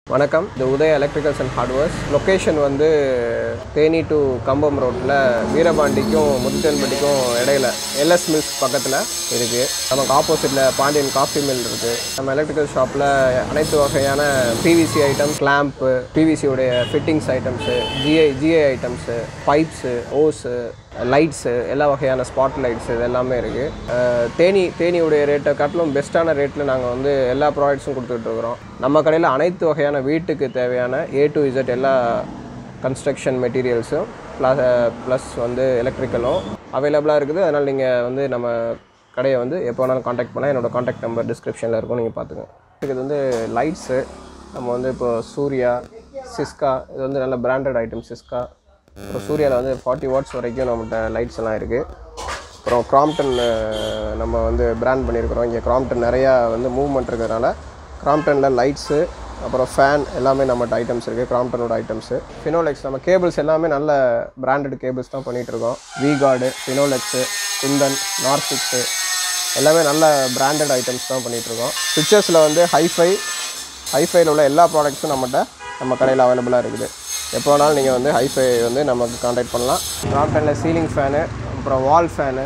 வணக்கம் இது Udaya electricals and hardwares location வந்து தேனி டு கம்பம் ரோட்டில் வீரபாண்டிக்கும் முத்துத்தன்பட்டிக்கும் இடையில எல்எஸ் மில்ஸ் பக்கத்தில் இருக்குது நமக்கு ஆப்போசிட்டில் பாண்டியன் காஃபி மில் இருக்குது நம்ம எலக்ட்ரிக்கல் ஷாப்பில் அனைத்து வகையான பிவிசி ஐட்டம் கிளாம்ப்பு பிவிசியோடைய fittings items GI GI items pipes hose lights எல்லா வகையான ஸ்பாட் லைட்ஸ் இது எல்லாமே இருக்குது தேனி தேனியுடைய ரேட்டை காட்டிலும் பெஸ்ட்டான ரேட்டில் நாங்கள் வந்து எல்லா ப்ராடக்ட்ஸும் கொடுத்துட்ருக்குறோம் நம்ம கடையில் அனைத்து வகையான வீட்டுக்கு தேவையான ஏ டு இசட் எல்லா கன்ஸ்ட்ரக்ஷன் மெட்டீரியல்ஸும் ப்ளஸ் ப்ளஸ் வந்து எலக்ட்ரிக்கலும் அவைலபிளாக இருக்குது அதனால் நீங்கள் வந்து நம்ம கடையை வந்து எப்போ வேணாலும் காண்டாக்ட் பண்ணலாம் என்னோடய காண்டாக்ட் நம்பர் டிஸ்கிரிப்ஷனில் இருக்கும் நீங்கள் பார்த்துங்க இது வந்து லைட்ஸு நம்ம வந்து இப்போ சூர்யா சிஸ்கா இது வந்து நல்ல பிராண்டட் ஐட்டம் சிஸ்கா அப்புறம் சூர்யாவில் வந்து ஃபார்ட்டி வாட்ஸ் வரைக்கும் நம்மகிட்ட லைட்ஸ் எல்லாம் இருக்குது அப்புறம் கிராம்டன் அஹ், நம்ம வந்து பிராண்ட் பண்ணியிருக்கிறோம் இங்கே கிராம்டன் நிறையா வந்து மூவ்மெண்ட் இருக்கிறதுனால கிராம்டனில் லைட்ஸு அப்புறம் ஃபேன் எல்லாமே நம்மகிட்ட ஐட்டம்ஸ் இருக்குது கிராம்டனோட ஐட்டம்ஸு ஃபினோலெக்ஸ் நம்ம கேபிள்ஸ் எல்லாமே நல்ல பிராண்டட் கேபிள்ஸ் தான் பண்ணிகிட்ருக்கோம் வி கார்டு ஃபினோலெக்ஸு குந்தன் நார்ஃபிக்ஸு எல்லாமே நல்ல பிராண்டட் ஐட்டம்ஸ் தான் பண்ணிகிட்ருக்கோம் சுவிச்சஸில் வந்து ஹைஃபை ஹைஃபைல உள்ள எல்லா ப்ராடக்ட்ஸும் நம்மகிட்ட நம்ம கடையில் அவைலபிளாக இருக்குது எப்போ வேணாலும் நீங்கள் வந்து ஹைஃபை வந்து நமக்கு காண்டாக்ட் பண்ணலாம் கிராம்டனில் சீலிங் ஃபேனு அப்புறம் வால் ஃபேனு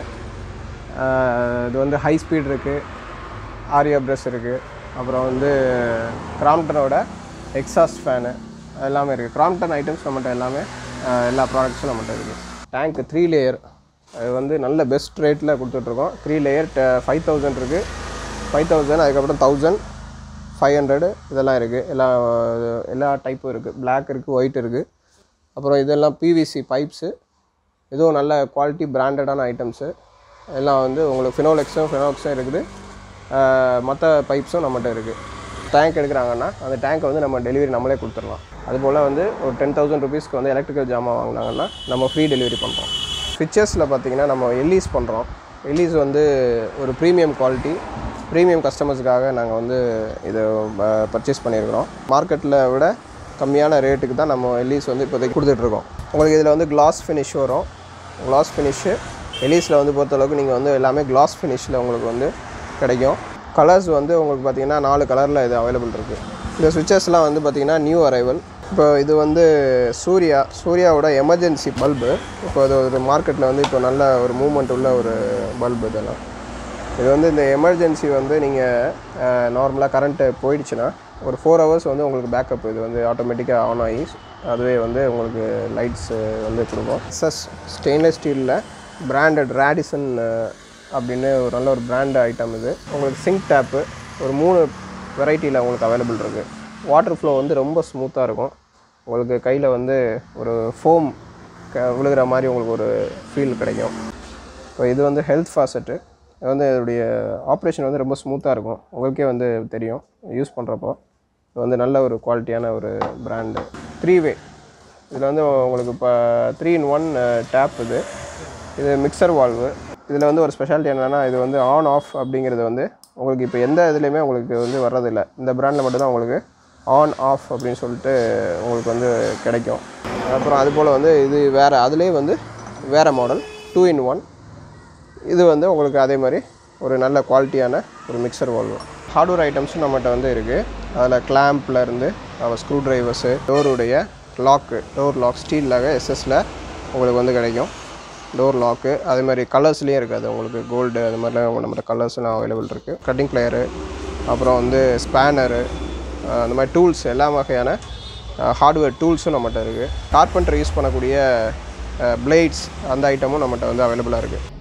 இது வந்து ஹை ஸ்பீட் இருக்குது ஆரியா ப்ரெஸ் இருக்குது அப்புறம் வந்து கிராம்டனோட எக்ஸாஸ்ட் ஃபேனு எல்லாமே இருக்குது கிராம்டன் ஐட்டம்ஸ் நம்மகிட்ட எல்லாமே ஆஹ், எல்லா ப்ராடக்ட்ஸும் நம்மகிட்ட இருக்குது டேங்க்கு த்ரீ லேயர் அது வந்து நல்ல பெஸ்ட் ரேட்டில் கொடுத்துட்ருக்கோம் த்ரீ லேயர் ஃபைவ் தௌசண்ட் இருக்குது ஃபைவ் தௌசண்ட் அதுக்கப்புறம் தௌசண்ட் ஃபைவ் ஹண்ட்ரடு இதெல்லாம் இருக்குது எல்லா எல்லா டைப்பும் இருக்குது Black இருக்குது ஒயிட் இருக்குது அப்புறம் இதெல்லாம் பிவிசி பைப்ஸு இதுவும் நல்ல குவாலிட்டி பிராண்டடான ஐட்டம்ஸு எல்லாம் வந்து உங்களுக்கு ஃபினோலெக்ஸும் ஃபினோலெக்ஸும் இருக்குது மற்ற பைப்ஸும் நம்மகிட்ட இருக்குது டேங்க் எடுக்கிறாங்கன்னா அந்த டேங்க்கை வந்து நம்ம டெலிவரி நம்மளே கொடுத்துடலாம் அதுபோல் வந்து ஒரு டென் தௌசண்ட் ருபீஸ்க்கு வந்து எலக்ட்ரிக்கல் ஜாமான் வாங்கினாங்கன்னா நம்ம ஃப்ரீ டெலிவரி பண்ணுறோம் ஸ்விட்சஸில் பார்த்தீங்கன்னா நம்ம எல்இஸ் பண்ணுறோம் எல்இஸ் வந்து ஒரு ப்ரீமியம் குவாலிட்டி ப்ரீமியம் கஸ்டமர்ஸுக்காக நாங்கள் வந்து இதை பர்ச்சேஸ் பண்ணியிருக்கிறோம் மார்க்கெட்டில் விட கம்மியான ரேட்டுக்கு தான் நம்ம எல்இஸ் வந்து இப்போதைக்கு கொடுத்துட்ருக்கோம் உங்களுக்கு இதில் வந்து கிளாஸ் ஃபினிஷ் வரும் கிளாஸ் ஃபினிஷு எலீஸில் வந்து பொறுத்தளவுக்கு நீங்கள் வந்து எல்லாமே கிளாஸ் ஃபினிஷில் உங்களுக்கு வந்து கிடைக்கும் கலர்ஸ் வந்து உங்களுக்கு பார்த்தீங்கன்னா நாலு கலரில் இது அவைலபிள் இருக்குது இந்த சுவிச்சஸ்லாம் வந்து பார்த்தீங்கன்னா நியூ அரைவல் இப்போ இது வந்து சூர்யா சூர்யாவோட எமர்ஜென்சி பல்பு இப்போ அது ஒரு மார்க்கெட்டில் வந்து இப்போ நல்ல ஒரு மூவ்மெண்ட் உள்ள ஒரு பல்பு இதெல்லாம் இது வந்து இந்த எமர்ஜென்சி வந்து நீங்கள் நார்மலாக கரண்ட்டு போயிடுச்சுன்னா ஒரு ஃபோர் ஹவர்ஸ் வந்து உங்களுக்கு பேக்கப் இது வந்து ஆட்டோமேட்டிக்காக ஆன் ஆகி அதுவே வந்து உங்களுக்கு லைட்ஸ் வந்து கொடுக்கும் எஸ்எஸ் ஸ்டெயின்லெஸ் ஸ்டீலில் பிராண்டட் ரேடிசன் அப்படின்னு ஒரு நல்ல ஒரு பிராண்ட் ஐட்டம் இது உங்களுக்கு சிங்க் டேப்பு ஒரு மூணு வெரைட்டியில் உங்களுக்கு அவைலபிள் இருக்குது வாட்டர் ஃப்ளோ வந்து ரொம்ப ஸ்மூத்தாக இருக்கும் உங்களுக்கு கையில் வந்து ஒரு ஃபோம் க விழுகிற மாதிரி உங்களுக்கு ஒரு ஃபீல் கிடைக்கும் இப்போ இது வந்து ஹெல்த் ஃபாசெட்டு இது வந்து இதோடைய ஆப்ரேஷன் வந்து ரொம்ப ஸ்மூத்தாக இருக்கும் உங்களுக்கே வந்து தெரியும் யூஸ் பண்ணுறப்போ இது வந்து நல்ல ஒரு குவாலிட்டியான ஒரு பிராண்டு த்ரீ வே இதில் வந்து உங்களுக்கு இப்போ த்ரீ இன் ஒன் டேப் இது இது மிக்சர் வால்வு இதில் வந்து ஒரு ஸ்பெஷாலிட்டி என்னென்னா இது வந்து ஆன் ஆஃப் அப்படிங்கிறது வந்து உங்களுக்கு இப்போ எந்த இதுலேயுமே உங்களுக்கு வந்து வர்றதில்லை இந்த பிராண்டில் மட்டும்தான் உங்களுக்கு ஆன் ஆஃப் அப்படின்னு சொல்லிட்டு உங்களுக்கு வந்து கிடைக்கும் அப்புறம் அதுபோல் வந்து இது வேறு அதுலேயே வந்து வேறு மாடல் டூ இன் ஒன் இது வந்து உங்களுக்கு அதே மாதிரி ஒரு நல்ல குவாலிட்டியான ஒரு மிக்சர் வால்வு ஹார்ட்வேர் ஐட்டம்ஸும் நம்மகிட்ட வந்து இருக்குது அதில் கிளாம்ப்ல இருந்து நம்ம ஸ்க்ரூ ட்ரைவர்ஸு டோருடைய லாக்கு டோர் லாக் ஸ்டீல்லாக எஸ்எஸ்ல உங்களுக்கு வந்து கிடைக்கும் டோர் லாக்கு அதே மாதிரி கலர்ஸ்லேயும் இருக்குது உங்களுக்கு கோல்டு அது மாதிரிலாம் நம்மகிட்ட கலர்ஸ்லாம் அவைலபிள் இருக்குது கட்டிங் பிளேயரு அப்புறம் வந்து ஸ்பேனரு அந்த மாதிரி டூல்ஸ் எல்லா வகையான ஹார்ட்வேர் டூல்ஸும் நம்மகிட்ட இருக்குது கார்பெண்டர் யூஸ் பண்ணக்கூடிய பிளேட்ஸ் அந்த ஐட்டமும் நம்மகிட்ட வந்து அவைலபிளாக இருக்குது